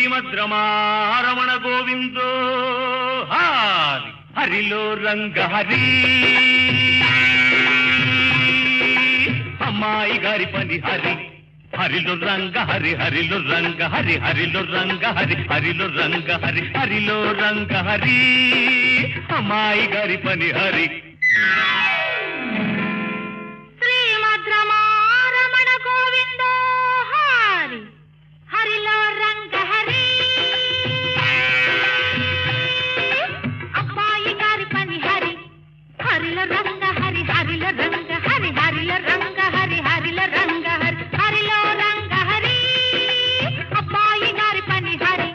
శ్రీమద్రమారమణ గోవిందో హారి హరిలో రంగ హరి అమ్మాయి గారి పని హరి హరిలో రంగ హరి హరిలో రంగ హరి హరిలో రంగ హరి హరిలో రంగ హరి హరిలో రంగ హరి అమ్మాయి గారి పని హరి శ్రీమద్రమారమణ గోవిందో హరి హరిలో రంగ హరి అబ్బాయి గారి పని హరి హరిల రంగ హరి హరిల రంగ హరి హరిల రంగ హరి హరిల రంగ హరి హరిలో రంగ హరి అబ్బాయి గారి పని హరి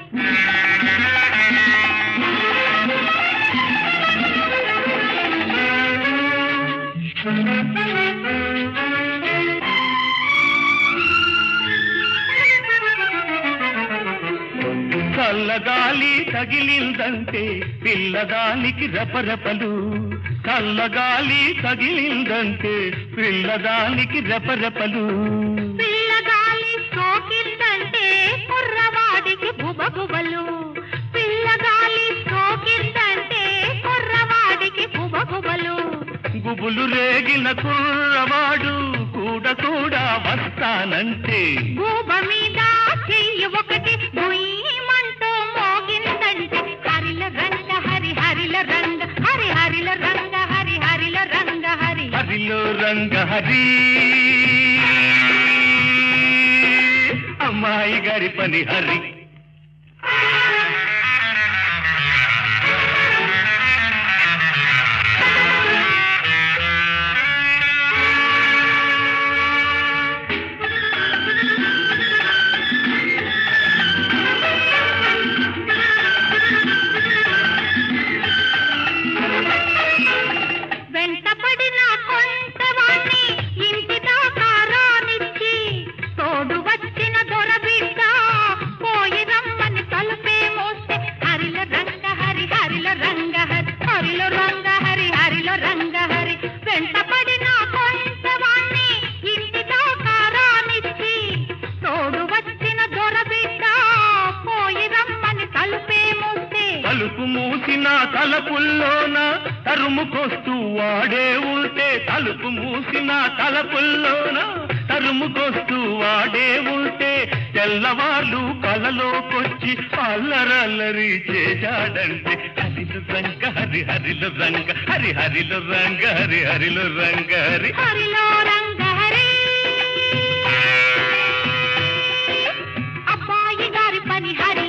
చల్లగాలి తగిలిందంటే పిల్లదానికి రెపరెపలు చల్లగాలి తగిలిందంటే పిల్లదానికి రెపరెపలు పిల్లగాలి సోకిందంటే కుర్రవాడికి బుబబుబలు పిల్లగాలి సోకిందంటే కుర్రవాడికి బుబబుబలు గుబులు రేగిన కుర్రవాడు కూడా కూడా వస్తానంటే గూబ మీద చెయ్యి ఒకటి గుయ్యమంటూ మోగిందంటే హరిల రంగ హరి హరిల రంగ హరి హరిల రంగ హరి హరిల రంగ హరి హరిలో రంగ హరి అమ్మాయి గారి పని హరి వెంటపడిన కొంతవాణ్ణి ఇంటి దాకా రానిచ్చి తోడు వచ్చిన దొరబిడ్డ పోయి రమ్మని తలుపే మోస్తే హరిల రంగ హరి హరిల రంగ హరి హరిల రంగ హరి హరిల రంగ హరి వెంటపడిన కొంతవాణ్ణి ఇంటి దాకా రానిచ్చి తోడు వచ్చిన దొరబిడ్డ పోయి రమ్మని తలుపే మోస్తే తలుపు మూసిన తలపుల్లోన తరుముకొస్తూ వాడే ఉంటే తలుపు మూసిన తలపుల్లోన తరుముకొస్తూ వాడే ఉంటే తెల్లవాళ్ళు కలలోకొచ్చి అల్లరల్లరి చేశాడంటే హరిలు రంగ హరి హరిలు రంగ హరి హరిలు రంగ హరి హరిలు రంగ హరి హరిలో రంగ హరి అబ్బాయి గారి పని హరి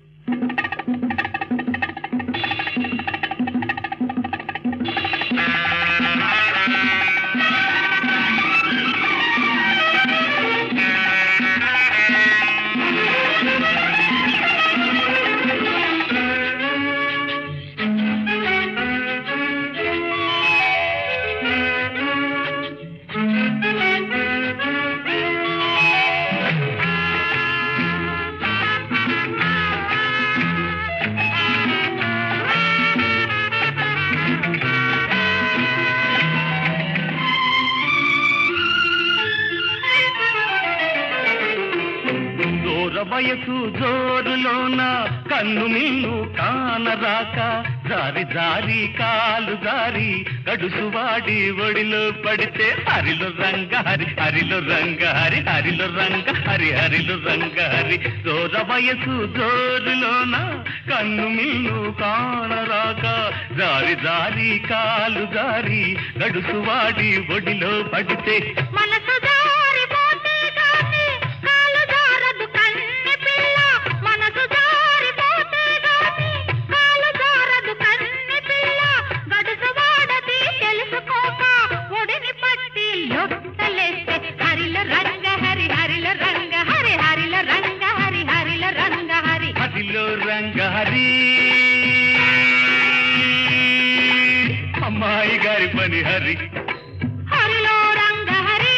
దూర వయసు జోరులోన కన్ను మిన్ను కానరాక జారి జారి కాలు జారి గడుసు వాడి ఒడిలో పడితే హరిలో రంగ హరి హరిలో రంగ హరి హరిలో రంగ హరి హరిలో రంగ హరి దూర వయసు జోరులోన కన్ను మిన్ను కానరాక జారి జారి కాలు జారి గడుసు వాడి ఒడిలో పడితే మనసు జారిపోతే గాని కాలు జారదు కన్నె పిల్ల మనసు జారిపోతే గాని కాలు జారదు కన్నె పిల్ల గడుసు వాడది తెలుసుకోక ఒడిని పట్టి లొట్టలేస్తే హరిల రంగ హరి హరిల రంగ హరి హరిల రంగ హరి హరిల రంగ హరి హరిలో రంగ హరి అమ్మాయి గారి పని హరి హరిలో రంగ హరి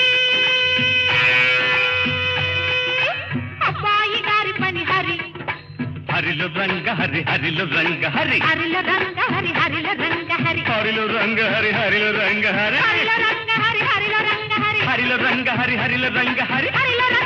అబ్బాయి గారి పని హరి హరిలో రంగ హరి హరిలో రంగ హరి హరిల రంగ హరి హరిల రంగ హరి హరిలో రంగ హరి హరిలో రంగ హరి హరిల రంగ హరి హరిల రంగ హరి హరిలో రంగ హరి హరిలో రంగ హరి హరిల రంగ